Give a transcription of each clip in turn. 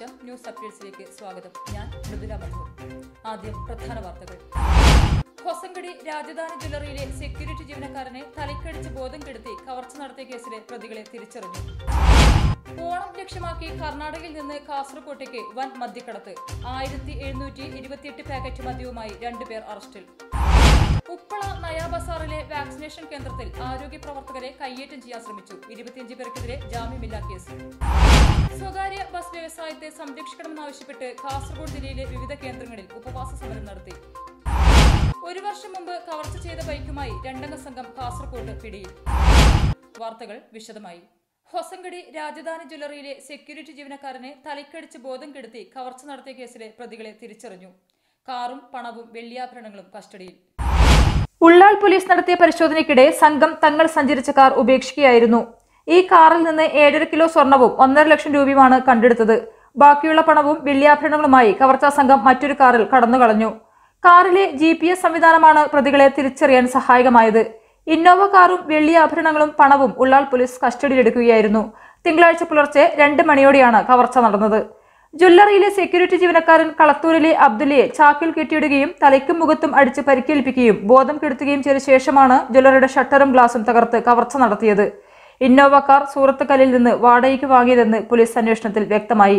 ശേഷം ന്യൂസ് അപ്ഡേറ്റ്സിലേക്ക് സ്വാഗതം ഞാൻ മൃദുല മധൂർ ആദ്യം പ്രധാന വാർത്തകൾ ഹൊസങ്കടി രാജധാനി ജ്വല്ലറിയിലെ സെക്യൂരിറ്റി ജീവനക്കാരനെ തലക്കടിച്ച് ബോധം കെടുത്തി കവർച്ച നടത്തിയ കേസിലെ പ്രതികളെ തിരിച്ചറിഞ്ഞു ഓണം ലക്ഷ്യമാക്കി കർണാടകയിൽ നിന്ന് കാസർകോട്ടേക്ക് വൻ മദ്യക്കടത്ത് ആയിരത്തി എഴുന്നൂറ്റി ഇരുപത്തിയെട്ട് പാക്കറ്റ് മദ്യവുമായി രണ്ടുപേർ അറസ്റ്റിൽ ഉപ്പള നയാ ബസാറിലെ വാക്സിനേഷൻ കേന്ദ്രത്തിൽ ആരോഗ്യ പ്രവർത്തകരെ കയ്യേറ്റം ചെയ്യാൻ ശ്രമിച്ചു ഇരുപത്തിയഞ്ച് പേർക്കെതിരെ ജാമ്യമില്ലാ കേസ് സ്വകാര്യ ബസ് വ്യവസായത്തെ സംരക്ഷിക്കണമെന്നാവശ്യപ്പെട്ട് കാസർഗോഡ് ജില്ലയിലെ വിവിധ കേന്ദ്രങ്ങളിൽ ഉപവാസ സമരം നടത്തി ഒരു വർഷം മുമ്പ് കവർച്ച ചെയ്ത ബൈക്കുമായി രണ്ടംഗ സംഘം കാസർഗോഡ് പിടിയിൽ വാർത്തകൾ വിശദമായി ഹൊസങ്കടി രാജധാനി ജ്വല്ലറിയിലെ സെക്യൂരിറ്റി ജീവനക്കാരനെ തലക്കടിച്ച് ബോധം കെടുത്തി കവർച്ച നടത്തിയ കേസിലെ പ്രതികളെ തിരിച്ചറിഞ്ഞു കാറും പണവും വെള്ളിയാഭരണങ്ങളും കസ്റ്റഡിയിൽ ഉള്ളാൾ പോലീസ് നടത്തിയ പരിശോധനയ്ക്കിടെ സംഘം തങ്ങൾ സഞ്ചരിച്ച കാർ ഉപേക്ഷിക്കുകയായിരുന്നു ഈ കാറിൽ നിന്ന് ഏഴര കിലോ സ്വർണവും ഒന്നര ലക്ഷം രൂപയുമാണ് കണ്ടെടുത്തത് ബാക്കിയുള്ള പണവും വെള്ളിയാഭരണങ്ങളുമായി കവർച്ചാ സംഘം മറ്റൊരു കാറിൽ കടന്നുകളഞ്ഞു കാറിലെ ജി പി എസ് സംവിധാനമാണ് പ്രതികളെ തിരിച്ചറിയാൻ സഹായകമായത് ഇന്നോവ കാറും വെള്ളിയാഭരണങ്ങളും പണവും ഉള്ളാൾ പോലീസ് കസ്റ്റഡിയിലെടുക്കുകയായിരുന്നു തിങ്കളാഴ്ച പുലർച്ചെ രണ്ട് മണിയോടെയാണ് കവർച്ച നടന്നത് ജ്വല്ലറിയിലെ സെക്യൂരിറ്റി ജീവനക്കാരൻ കളത്തൂരിലെ അബ്ദുല്ലയെ ചാക്കിൽ കെട്ടിയിടുകയും തലയ്ക്കും മുഖത്തും അടിച്ച് പരിക്കേൽപ്പിക്കുകയും ബോധം കെടുത്തുകയും ചെയ്ത ശേഷമാണ് ജ്വല്ലറിയുടെ ഷട്ടറും ഗ്ലാസും തകർത്ത് കവർച്ച നടത്തിയത് ഇന്നോവ കാർ സൂറത്തുകല്ലിൽ നിന്ന് വാടകയ്ക്ക് വാങ്ങിയതെന്ന് പോലീസ് അന്വേഷണത്തിൽ വ്യക്തമായി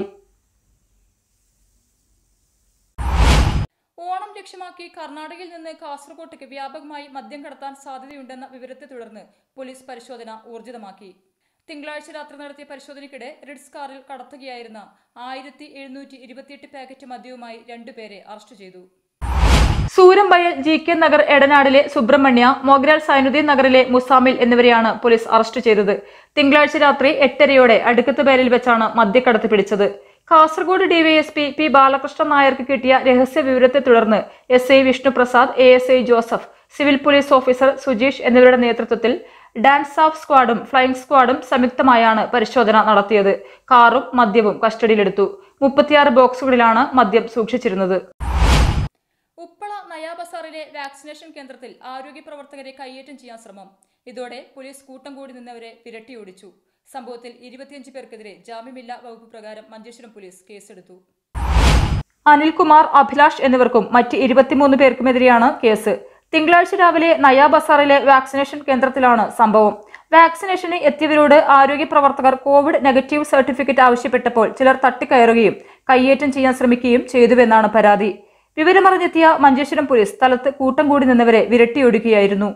ഓണം ലക്ഷ്യമാക്കി കർണാടകയിൽ നിന്ന് കാസർകോട്ടേക്ക് വ്യാപകമായി മദ്യം കടത്താൻ സാധ്യതയുണ്ടെന്ന വിവരത്തെ തുടർന്ന് പോലീസ് പരിശോധന ഊർജിതമാക്കി തിങ്കളാഴ്ച രാത്രി നടത്തിയ പരിശോധനയ്ക്കിടെ റിഡ്സ് കാറിൽ കടത്തുകയായിരുന്ന ആയിരത്തി എഴുന്നൂറ്റി ഇരുപത്തിയെട്ട് പാക്കറ്റ് മദ്യവുമായി രണ്ടുപേരെ അറസ്റ്റ് ചെയ്തു സൂരംബയൽ ജി കെ നഗർ എടനാടിലെ സുബ്രഹ്മണ്യ മൊഗ്രാൽ സൈനുദ്ദീൻ നഗറിലെ മുസാമിൽ എന്നിവരെയാണ് പോലീസ് അറസ്റ്റ് ചെയ്തത് തിങ്കളാഴ്ച രാത്രി എട്ടരയോടെ അടുക്കത്ത് പേരിൽ വെച്ചാണ് മദ്യക്കടത്ത് പിടിച്ചത് കാസർഗോഡ് ഡിവൈഎസ്പി പി ബാലകൃഷ്ണൻ നായർക്ക് കിട്ടിയ രഹസ്യ വിവരത്തെ തുടർന്ന് S I Vishnuprasad A S I Joseph civil police officer Sujeesh എന്നിവരുടെ നേതൃത്വത്തിൽ ഡാൻസ് ഓഫ് സ്ക്വാഡും ഫ്ലൈയിംഗ് സ്ക്വാഡും സംയുക്തമായാണ് പരിശോധന നടത്തിയത് കാറും മദ്യവും കസ്റ്റഡിയിലെടുത്തു മുപ്പത്തിയാറ് ബോക്സുകളിലാണ് മദ്യം സൂക്ഷിച്ചിരുന്നത് ഉപ്പള നയാ ബസാറിലെ വാക്സിനേഷൻ കേന്ദ്രത്തിൽ ആരോഗ്യ പ്രവർത്തകരെ കയ്യേറ്റം ചെയ്യാൻ ശ്രമം ഇതോടെ പോലീസ് കൂട്ടം കൂടി നിന്നവരെ വിരട്ടിയോടിച്ചു സംഭവത്തിൽ ഇരുപത്തിയഞ്ച് പേർക്കെതിരെ ജാമ്യമില്ലാ വകുപ്പ് പ്രകാരം മഞ്ചേശ്വരം പോലീസ് കേസെടുത്തു അനിൽകുമാർ അഭിലാഷ് എന്നിവർക്കും മറ്റ് ഇരുപത്തിമൂന്ന് പേർക്കുമെതിരെയാണ് കേസ് തിങ്കളാഴ്ച രാവിലെ നയാ ബസാറിലെ വാക്സിനേഷൻ കേന്ദ്രത്തിലാണ് സംഭവം വാക്സിനേഷന് എത്തിയവരോട് ആരോഗ്യ പ്രവർത്തകർ കോവിഡ് നെഗറ്റീവ് സർട്ടിഫിക്കറ്റ് ആവശ്യപ്പെട്ടപ്പോൾ ചിലർ തട്ടിക്കയറുകയും കയ്യേറ്റം ചെയ്യാൻ ശ്രമിക്കുകയും ചെയ്തുവെന്നാണ് പരാതി വിവരമറിഞ്ഞെത്തിയ മഞ്ചേശ്വരം പോലീസ് സ്ഥലത്ത് കൂട്ടം കൂടി നിന്നവരെ വിരട്ടിയൊടുക്കുകയായിരുന്നു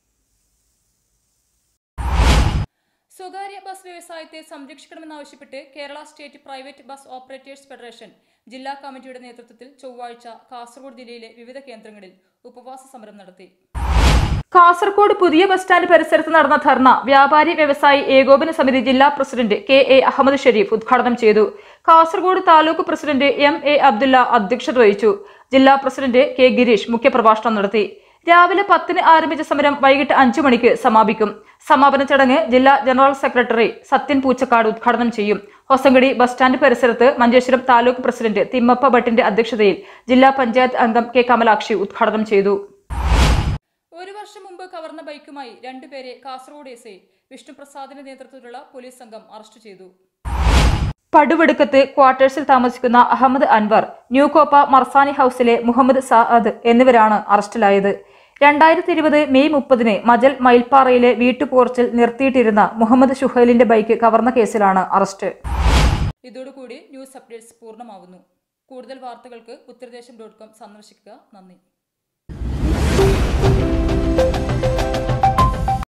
സ്വകാര്യ ബസ് വ്യവസായത്തെ സംരക്ഷിക്കണമെന്നാവശ്യപ്പെട്ട് Kerala state private bus operators federation ജില്ലാ കമ്മിറ്റിയുടെ നേതൃത്വത്തിൽ ചൊവ്വാഴ്ച കാസർഗോഡ് ജില്ലയിലെ വിവിധ കേന്ദ്രങ്ങളിൽ ഉപവാസ സമരം നടത്തി കാസർഗോഡ് പുതിയ ബസ് സ്റ്റാൻഡ് പരിസരത്ത് നടന്ന ധർണ വ്യാപാരി വ്യവസായി ഏകോപന സമിതി ജില്ലാ president K A Ahammed Sherif ഉദ്ഘാടനം ചെയ്തു Kasaragod taluk president M A Abdulla അധ്യക്ഷത വഹിച്ചു ജില്ലാ പ്രസിഡന്റ് കെ ഗിരീഷ് മുഖ്യപ്രഭാഷണം നടത്തി രാവിലെ പത്തിന് ആരംഭിച്ച സമരം വൈകിട്ട് അഞ്ചു മണിക്ക് സമാപിക്കും സമാപന ചടങ്ങ് ജില്ലാ ജനറൽ സെക്രട്ടറി സത്യൻ പൂച്ചക്കാട് ഉദ്ഘാടനം ചെയ്യും ഹൊസങ്കടി ബസ് സ്റ്റാൻഡ് പരിസരത്ത് മഞ്ചേശ്വരം താലൂക്ക് പ്രസിഡന്റ് തിമ്മപ്പ ഭട്ടിന്റെ അധ്യക്ഷതയിൽ ജില്ലാ പഞ്ചായത്ത് അംഗം കെ കമലാക്ഷി ഉദ്ഘാടനം ചെയ്തു ഒരു വർഷം മുമ്പ് കവർന്ന ബൈക്കുമായി രണ്ടുപേരെ കാസർഗോഡ് എസ് ഐ വിഷ്ണുപ്രസാദിന്റെ നേതൃത്വത്തിലുള്ള പോലീസ് സംഘം അറസ്റ്റ് ചെയ്തു പടുവെടുക്കത്ത് ക്വാർട്ടേഴ്സിൽ താമസിക്കുന്ന അഹമ്മദ് അൻവർ ന്യൂ കോപ്പ മർസാനി ഹൌസിലെ മുഹമ്മദ് സാഅദ് എന്നിവരാണ് അറസ്റ്റിലായത് രണ്ടായിരത്തി ഇരുപത് മെയ് മുപ്പതിന് മജൽ മയിൽപ്പാറയിലെ വീട്ടുപോർച്ചിൽ നിർത്തിയിട്ടിരുന്ന മുഹമ്മദ് ഷുഹൈലിന്റെ ബൈക്ക് കവർന്ന കേസിലാണ് അറസ്റ്റ് ഇതോടുകൂടി ന്യൂസ് അപ്ഡേറ്റ്സ് പൂർണ്ണമാവുന്നു കൂടുതൽ വാർത്തകൾക്ക് ഉത്തരദേശം ഡോട്ട് കോം സന്ദർശിക്കുക നന്ദി